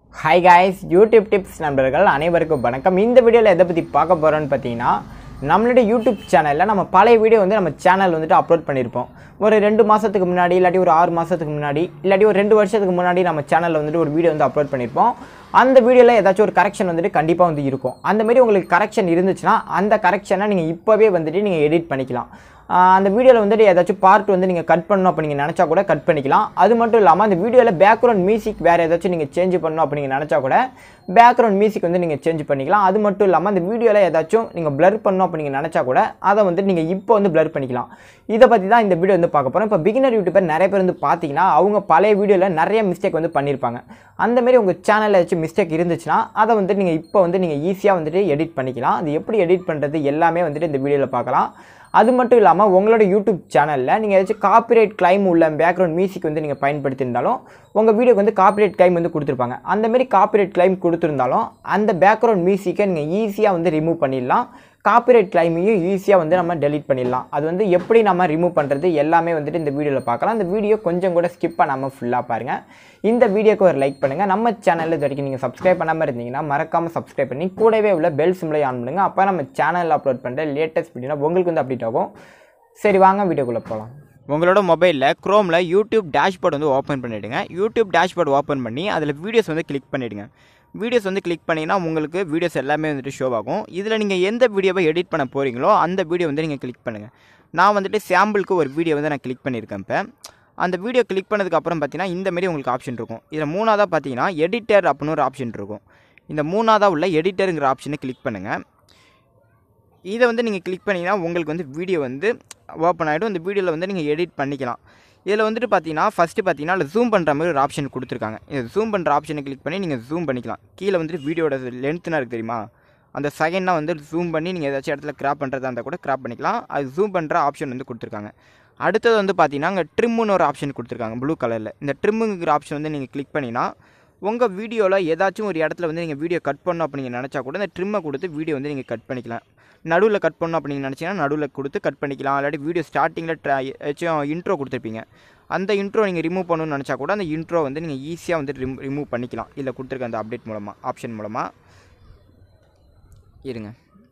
hi guys YouTube tips நண்பர்கள் அனைவருக்கும் வணக்கம் இந்த வீடியோவில் எதை பற்றி பார்க்க போகிறோன்னு பார்த்தீங்கன்னா நம்மளுடைய யூடியூப் சேனலில் நம்ம பழைய வீடியோ வந்து நம்ம சேனல் வந்துட்டு அப்லோட் பண்ணியிருப்போம் ஒரு ரெண்டு மாதத்துக்கு முன்னாடி இல்லாட்டி ஒரு ஆறு மாதத்துக்கு முன்னாடி இல்லாட்டி ஒரு ரெண்டு வருஷத்துக்கு முன்னாடி நம்ம சேனலில் வந்துட்டு ஒரு வீடியோ வந்து அப்லோட் பண்ணியிருப்போம் அந்த வீடியோவில் ஏதாச்சும் ஒரு கரெக்ஷன் வந்துட்டு கண்டிப்பாக வந்து இருக்கும் அந்த மாதிரி உங்களுக்கு கரெக்ஷன் இருந்துச்சுன்னா அந்த கரெக்ஷனை நீங்கள் இப்போவே வந்துட்டு நீங்கள் எடிட் பண்ணிக்கலாம் ஆஹ் அந்த வீடியோவில் வந்துட்டு ஏதாச்சும் பார்ட் வந்து நீங்கள் கட் பண்ணணும் அப்படி நீங்கள் நினச்சா கூட கட் பண்ணிக்கலாம் அது மட்டும் இல்லாமல் அந்த வீடியோவில் பேக்ரவுண்ட் மியூசிக் வேறு ஏதாச்சும் நீங்கள் சேஞ்ச் பண்ணணும் அப்படி நீங்கள் நினச்சா கூட பேக்ரவுண்ட் மியூசிக் வந்து நீங்கள் சேஞ்ச் பண்ணிக்கலாம் அது மட்டும் இல்லாமல் அந்த வீடியோவில் ஏதாச்சும் நீங்கள் blur பண்ணணும் அப்படி நீங்கள் நினச்சா கூட அதை வந்து நீங்கள் இப்போ வந்து blur பண்ணிக்கலாம் இதை பற்றி தான் இந்த வீடியோ வந்து பார்க்க போகிறோம் இப்போ பிகினர் யூடியூபர் நிறைய பேர் வந்து பார்த்தீங்கன்னா அவங்க பழைய வீடியோவில் நிறைய மிஸ்டேக் வந்து பண்ணியிருப்பாங்க அந்த மாதிரி உங்கள் சேனலில் ஏதாச்சும் மிஸ்டேக் இருந்துச்சுன்னா அதை வந்து நீங்கள் இப்போ வந்து நீங்கள் ஈஸியாக வந்துட்டு எடிட் பண்ணிக்கலாம் அது எப்படி எடிட் பண்ணுறது எல்லாமே வந்துட்டு இந்த வீடியோவில் பார்க்கலாம் அது மட்டும் இல்லாமல் உங்களோட யூடியூப் சேனலில் நீங்கள் ஏதாச்சும் காப்பிரைட் கிளைம் உள்ள பேக்ரவுண்ட் மியூசிக் வந்து நீங்கள் பயன்படுத்தியிருந்தாலும் உங்கள் வீடியோக்கு வந்து காப்பிரைட் கிளைம் வந்து கொடுத்துருப்பாங்க அந்த மாதிரி காப்பிரைட் கிளைம் கொடுத்துருந்தாலும் அந்த பேக்ரவுண்ட் மியூசிக்கை நீங்கள் ஈஸியாக வந்து ரிமூவ் பண்ணிடலாம் காப்பிரைட் கிளைமையும் ஈஸியாக வந்து நம்ம டெலீட் பண்ணிடலாம் அது வந்து எப்படி நம்ம ரிமூவ் பண்ணுறது எல்லாமே வந்துட்டு இந்த வீடியோவில் பார்க்கலாம் இந்த வீடியோ கொஞ்சம் கூட ஸ்கிப் பண்ணாமல் ஃபுல்லாக பாருங்கள் இந்த வீடியோக்கு ஒரு லைக் பண்ணுங்கள் நம்ம சேனலில் இது வரைக்கும் நீங்கள் சப்ஸ்கிரைப் பண்ணாமல் இருந்தீங்கன்னா மறக்காமல் சப்ஸ்கிரைப் பண்ணி கூடவே உள்ள பெல் சிம்லை ஆன் பண்ணுங்கள் அப்போ நம்ம சேனலில் அப்லோட் பண்ணுற லேட்டஸ்ட் வீடியோ உங்களுக்கு வந்து அப்டேட் ஆகும் சரி வாங்க வீடியோக்குள்ளே போகலாம் உங்களோட மொபைலில் க்ரோமில் யூடியூப் டேஷ்போர்ட் வந்து ஓப்பன் பண்ணிவிடுங்க யூடியூப் டேஷ்போர்ட் ஓப்பன் பண்ணி அதில் வீடியோஸ் வந்து கிளிக் பண்ணிவிடுங்க வீடியோஸ் வந்து கிளிக் பண்ணிங்கன்னா உங்களுக்கு வீடியோஸ் எல்லாமே வந்துட்டு ஷோ ஆகும் இதில் நீங்கள் எந்த வீடியோவை எடிட் பண்ண போகிறீங்களோ அந்த வீடியோ வந்து நீங்கள் கிளிக் பண்ணுங்கள் நான் வந்துட்டு சாம்பிளுக்கு ஒரு வீடியோ வந்து நான் கிளிக் பண்ணியிருக்கேன் இப்போ அந்த வீடியோ கிளிக் பண்ணதுக்கப்புறம் பார்த்தீங்கன்னா இந்த மாதிரி உங்களுக்கு ஆப்ஷன் இருக்கும் இதில் மூணாவதாக பார்த்தீங்கன்னா எடிட்டர் அப்படின்னு ஒரு ஆப்ஷன் இருக்கும் இந்த மூணாவதாக உள்ள எடிட்டருங்கிற ஆப்ஷனை கிளிக் பண்ணுங்கள் இதை வந்து நீங்கள் கிளிக் பண்ணிங்கன்னா உங்களுக்கு வந்து வீடியோ வந்து ஓப்பன் ஆகிடும் இந்த வீடியோவில் வந்து நீங்கள் எடிட் பண்ணிக்கலாம் இதில் வந்துட்டு பார்த்தீங்கன்னா ஃபஸ்ட்டு பார்த்தீங்கன்னா அதில் ஜூம் பண்ணுற மாதிரி ஒரு ஆப்ஷன் கொடுத்துருக்காங்க இந்த ஜூம் பண்ணுற ஆப்ஷனை கிளிக் பண்ணி நீங்கள் ஜூம் பண்ணிக்கலாம் கீழே வந்துட்டு வீடியோட லென்த்னா இருக்குது தெரியுமா அந்த செகண்டாக வந்து ஜூம் பண்ணி நீங்கள் ஏதாச்சும் இடத்துல கிராப் பண்ணுறதா இருந்தால் கூட கிராப் பண்ணிக்கலாம் அது ஜூம் பண்ணுற ஆப்ஷன் வந்து கொடுத்துருக்காங்க அடுத்தது வந்து பார்த்தீங்கன்னா அங்கே ட்ரிம்முன்னு ஒரு ஆப்ஷன் கொடுத்துருக்காங்க ப்ளூ கலரில் இந்த ட்ரிம்முங்கிற ஆப்ஷன் வந்து நீங்கள் கிளிக் பண்ணிங்கன்னா உங்கள் வீடியோவில் ஏதாச்சும் ஒரு இடத்துல வந்து நீங்கள் வீடியோ கட் பண்ணணும் அப்படி நீங்கள் நினச்சா கூட இந்த ட்ரிம்மை கொடுத்து வீடியோ வந்து நீங்கள் கட் பண்ணிக்கலாம் நடுவில் கட் பண்ணணும் அப்படி நீங்கள் நினச்சிங்கன்னா நடுவில் கொடுத்து கட் பண்ணிக்கலாம் இல்லாட்டி வீடியோ ஸ்டார்டிங்கில் ட்ரா ஏதாச்சும் இன்ட்ரோ கொடுத்துருப்பீங்க அந்த இன்ட்ரோ நீங்கள் ரிமூவ் பண்ணணும்னு நினச்சா கூட அந்த இன்ட்ரோ வந்து நீங்கள் ஈஸியாக வந்து ரிமூவ் ரிமூவ் பண்ணிக்கலாம் இதில் கொடுத்துருக்க அந்த அப்டேட் மூலமாக ஆப்ஷன் மூலமாக இருங்க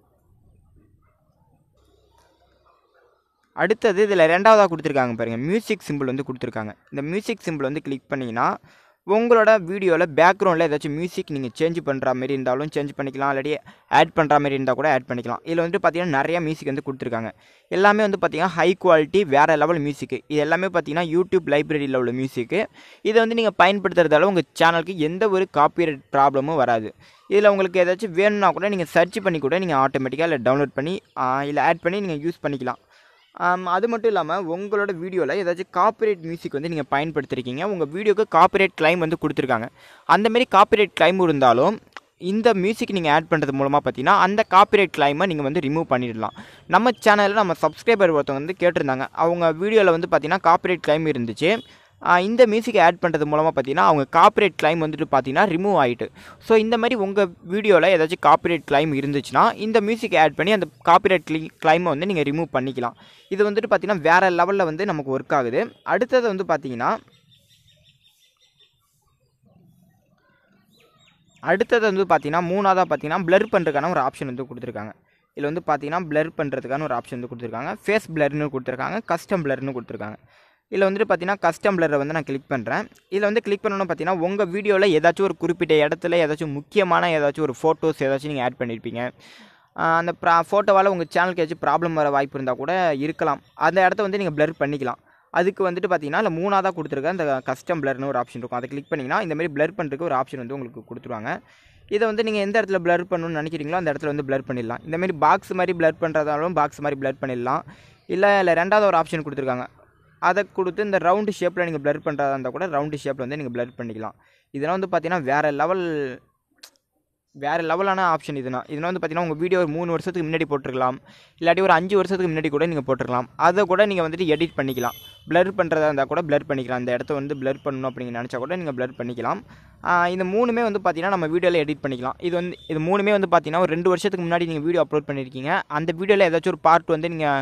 அடுத்தது இதில் ரெண்டாவதாக கொடுத்துருக்காங்க பாருங்கள் மியூசிக் சிம்பிள் வந்து கொடுத்துருக்காங்க இந்த மியூசிக் சிம்பிள் வந்து கிளிக் பண்ணிங்கன்னா உங்களோட வீடியோவில் பேக்ரவுண்டில் ஏதாச்சும் மியூசிக் நீங்கள் சேஞ்ச் பண்ணுற மாதிரி இருந்தாலும் சேஞ்ச் பண்ணிக்கலாம் இல்லாட்டி ஆட் பண்ணுற மாதிரி இருந்தால் கூட ஆட் பண்ணிக்கலாம் இதில் வந்து பார்த்தீங்கன்னா நிறைய மியூசிக் வந்து கொடுத்துருக்காங்க எல்லாமே வந்து பார்த்தீங்கன்னா ஹை குவாலிட்டி வேறு லெவல் மியூசிக்கு இது எல்லாமே பார்த்தீங்கன்னா யூடியூப் லைப்ரரியில் உள்ள மியூசிக்கு இதை வந்து நீங்கள் பயன்படுத்துறதால உங்கள் சேனலுக்கு எந்த ஒரு காப்பிரைட் ப்ராப்ளமும் வராது இதில் உங்களுக்கு ஏதாச்சும் வேணும்னா கூட நீங்கள் சர்ச் பண்ணி கூட நீங்கள் ஆட்டோமேட்டிக்காக இல்லை டவுன்லோட் பண்ணி இல்லை ஆட் பண்ணி நீங்கள் யூஸ் பண்ணிக்கலாம் ஆம், அது மட்டும் இல்லாமல் உங்களோட வீடியோவில் ஏதாச்சும் காப்பிரைட் மியூசிக் வந்து நீங்கள் பயன்படுத்திருக்கீங்க உங்கள் வீடியோக்கு காப்பிரைட் கிளைம் வந்து கொடுத்துருக்காங்க அந்தமாரி காப்பிரைட் கிளைம் இருந்தாலும் இந்த மியூசிக் நீங்கள் ஆட் பண்ணுறது மூலமாக பார்த்தீங்கன்னா அந்த காப்பிரைட் கிளைமை நீங்கள் வந்து ரிமூவ் பண்ணிடலாம் நம்ம சேனலில் நம்ம சப்ஸ்கிரைபர் ஒருத்தவங்க வந்து கேட்டிருந்தாங்க அவங்க வீடியோவில் வந்து பார்த்தீங்கன்னா காப்பிரைட் கிளைம் இருந்துச்சு ஆஹ் இந்த மியூசிக்கை ஆட் பண்ணுறது மூலமாக பார்த்தீங்கன்னா அவங்க காப்பிரைட் கிளைம் வந்துட்டு பார்த்தீங்கன்னா ரிமூவ் ஆகிட்டு ஸோ இந்த மாதிரி உங்கள் வீடியோவில் ஏதாச்சும் காப்பிரைட் கிளைம் இருந்துச்சுன்னா இந்த மியூசிக்கை ஆட் பண்ணி அந்த காப்பிரைட் கிளி கிளைமை வந்து நீங்கள் ரிமூவ் பண்ணிக்கலாம் இது வந்துட்டு பார்த்தீங்கன்னா வேறு லெவலில் வந்து நமக்கு ஒர்க் ஆகுது அடுத்தது வந்து பார்த்தீங்கன்னா அடுத்தது வந்து பார்த்தீங்கன்னா மூணாவதாக பார்த்தீங்கன்னா blur பண்ணுறதுக்கான ஒரு ஆப்ஷன் வந்து கொடுத்துருக்காங்க இதில் வந்து பார்த்தீங்கன்னா blur பண்ணுறதுக்கான ஒரு ஆப்ஷன் வந்து கொடுத்துருக்காங்க ஃபேஸ் பிளர்னு கொடுத்துருக்காங்க கஸ்டம் பிளர்னு கொடுத்துருக்காங்க இதில் வந்துட்டு பார்த்தீங்கன்னா கஸ்டம் பிளரை வந்து நான் கிளிக் பண்ணுறேன் இதில் வந்து கிளிக் பண்ணணும் பார்த்தீங்கன்னா உங்கள் வீடியோவில் ஏதாச்சும் ஒரு குறிப்பிட்ட இடத்துல ஏதாச்சும் முக்கியமான ஏதாச்சும் ஒரு ஃபோட்டோஸ் ஏதாச்சும் நீங்கள் ஆட் பண்ணியிருப்பீங்க ஆஹ் அந்த ப்ரா ஃபோட்டோவால் உங்கள் சேனலுக்கு ஏதாச்சும் ப்ராப்ளம் வர வாய்ப்பு இருந்தால் கூட இருக்கலாம் அந்த இடத்த வந்து நீங்கள் blur பண்ணிக்கலாம் அதுக்கு வந்துட்டு பார்த்தீங்கன்னா இல்லை மூணாவதாக கொடுத்துருக்க அந்த கஸ்டம் பிளர்னு ஒரு ஆப்ஷன் இருக்கும் அதை கிளிக் பண்ணிங்கன்னா இந்த மாதிரி blur பண்ணுறதுக்கு ஒரு ஆப்ஷன் வந்து உங்களுக்கு கொடுத்துருவாங்க இதை வந்து நீங்கள் எந்த இடத்துல blur பண்ணணும்னு நினைக்கிறீங்களோ அந்த இடத்துல வந்து blur பண்ணிடலாம் இந்த மாதிரி பாக்ஸ் மாதிரி blur பண்ணுறதாலும் பாக்ஸ் மாதிரி blur பண்ணிடலாம் இல்லை இல்லை ரெண்டாவது ஒரு ஆப்ஷன் கொடுத்துருக்காங்க அதை கொடுத்து இந்த ரவுண்டு ஷேப்பில் நீங்கள் blur பண்ணுறதா இருந்தால் கூட ரவுண்டு ஷேப்பில் வந்து நீங்கள் blur பண்ணிக்கலாம் இதெல்லாம் வந்து பார்த்தீங்கன்னா வேறு லெவல் வேறு லெவலான ஆப்ஷன் இதுனா இதெல்லாம் வந்து பார்த்தீங்கன்னா உங்கள் வீடியோ ஒரு மூணு வருஷத்துக்கு முன்னாடி போட்டிருக்கலாம் இல்லாட்டி ஒரு அஞ்சு வருஷத்துக்கு முன்னாடி கூட நீங்கள் போட்டிருக்கலாம் அதை கூட நீங்கள் வந்துட்டு எடிட் பண்ணிக்கலாம் blur பண்ணுறதா இருந்தால் கூட blur பண்ணிக்கலாம் அந்த இடத்த வந்து blur பண்ணணும் அப்படிங்க நினச்சா கூட நீங்கள் blur பண்ணிக்கலாம் ஆஹ் இந்த மூணுமே வந்து பார்த்தீங்கன்னா நம்ம வீடியோவில் எடிட் பண்ணிக்கலாம் இது வந்து இது மூணுமே வந்து பார்த்தீங்கன்னா ஒரு ரெண்டு வருஷத்துக்கு முன்னாடி நீங்கள் வீடியோ அப்லோட் பண்ணியிருக்கீங்க அந்த வீடியோவில் ஏதாச்சும் ஒரு பார்ட் வந்து நீங்கள்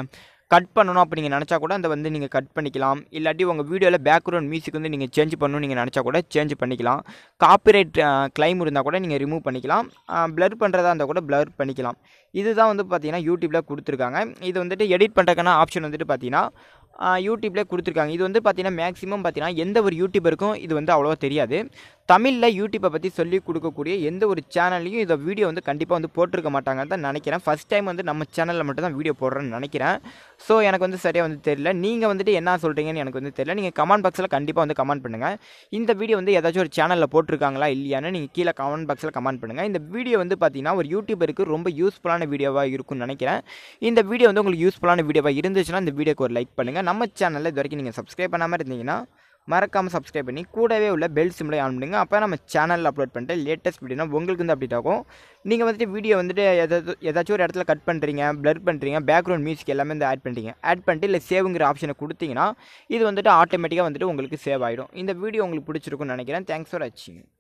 கட் பண்ணணும் அப்படி நீங்கள் நினச்சா கூட அந்த வந்து நீங்கள் கட் பண்ணிக்கலாம் இல்லாட்டி உங்கள் வீடியோவில் பேக்ரவுண்ட் மியூசிக் வந்து நீங்கள் சேஞ்ச் பண்ணணும்னு நீங்கள் நினச்சா கூட சேஞ்ச் பண்ணிக்கலாம் காப்பிரைட் கிளைம் இருந்தால் கூட நீங்கள் ரிமூவ் பண்ணிக்கலாம் ப்ளர் பண்ணுறதா இருந்தால் கூட ப்ளர் பண்ணிக்கலாம் இதுதான் வந்து பார்த்தீங்கன்னா யூடியூப்பில் கொடுத்துருக்காங்க இது வந்துட்டு எடிட் பண்ணுறதுக்கான ஆப்ஷன் வந்துட்டு பார்த்தீங்கன்னா யூடியூப்லேயே கொடுத்துருக்காங்க இது வந்து பார்த்தீங்கன்னா மேக்ஸிமம் பார்த்தீங்கன்னா எந்த ஒரு யூடியூபருக்கும் இது வந்து அவ்வளோவா தெரியாது தமிழில் யூடியூப்பை பற்றி சொல்லி கொடுக்கக்கூடிய எந்த ஒரு சேனல்லையும் இதை வீடியோ வந்து கண்டிப்பாக வந்து போட்டிருக்க மாட்டாங்கன்னு தான் நினைக்கிறேன் ஃபஸ்ட் டைம் வந்து நம்ம சேனலில் மட்டும் தான் வீடியோ போடுறேன்னு நினைக்கிறேன் ஸோ எனக்கு வந்து சரியாக வந்து தெரியல நீங்கள் வந்துட்டு என்ன சொல்கிறீங்கன்னு எனக்கு வந்து தெரியல நீங்கள் கமெண்ட் பாக்ஸில் கண்டிப்பாக வந்து கமெண்ட் பண்ணுங்கள் இந்த வீடியோ வந்து ஏதாச்சும் ஒரு சேனலில் போட்டிருக்காங்களா இல்லையான்னு நீங்கள் கீழே கமெண்ட் பாக்ஸில் கமெண்ட் பண்ணுங்கள் இந்த வீடியோ வந்து பார்த்தீங்கன்னா ஒரு யூடியூபருக்கு ரொம்ப யூஸ்ஃபுல்லான வீடியோவாக இருக்கும்னு நினைக்கிறேன் இந்த வீடியோ வந்து உங்களுக்கு யூஸ்ஃபுல்லான வீடியோவாக இருந்துச்சுன்னா இந்த வீடியோக்கு ஒரு லைக் பண்ணுங்கள் நம்ம சேனலில் இது வரைக்கும் நீங்கள் சப்ஸ்கிரைப் பண்ணாமல் இருந்தீங்கன்னா மறக்காமல் சப்ஸ்கிரைப் பண்ணி கூடவே உள்ள பெல் சிம்லை ஆன் பண்ணுங்க அப்போ நம்ம சேனலில் அப்லோட் பண்ணிட்டு லேட்டஸ்ட் வீடியோனா உங்களுக்கு வந்து அப்டேட் ஆகும் நீங்கள் வந்துட்டு வீடியோ வந்துட்டு எதாவது ஏதாச்சும் ஒரு இடத்துல கட் பண்ணுறீங்க ப்ளர் பண்ணுறீங்க பேக்ரவுண்ட் மியூசிக் எல்லாமே வந்து ஆட் பண்ணுறீங்க ஆட் பண்ணிட்டு இல்லை சேவுங்கிற ஆப்ஷனை கொடுத்தீங்கன்னா இது வந்துட்டு ஆட்டோமேட்டிக்காக வந்துட்டு உங்களுக்கு சேவ் ஆகிடும் இந்த வீடியோ உங்களுக்கு பிடிச்சிருக்கும்னு நினைக்கிறேன் தேங்க்ஸ் ஃபார் வாட்சிங்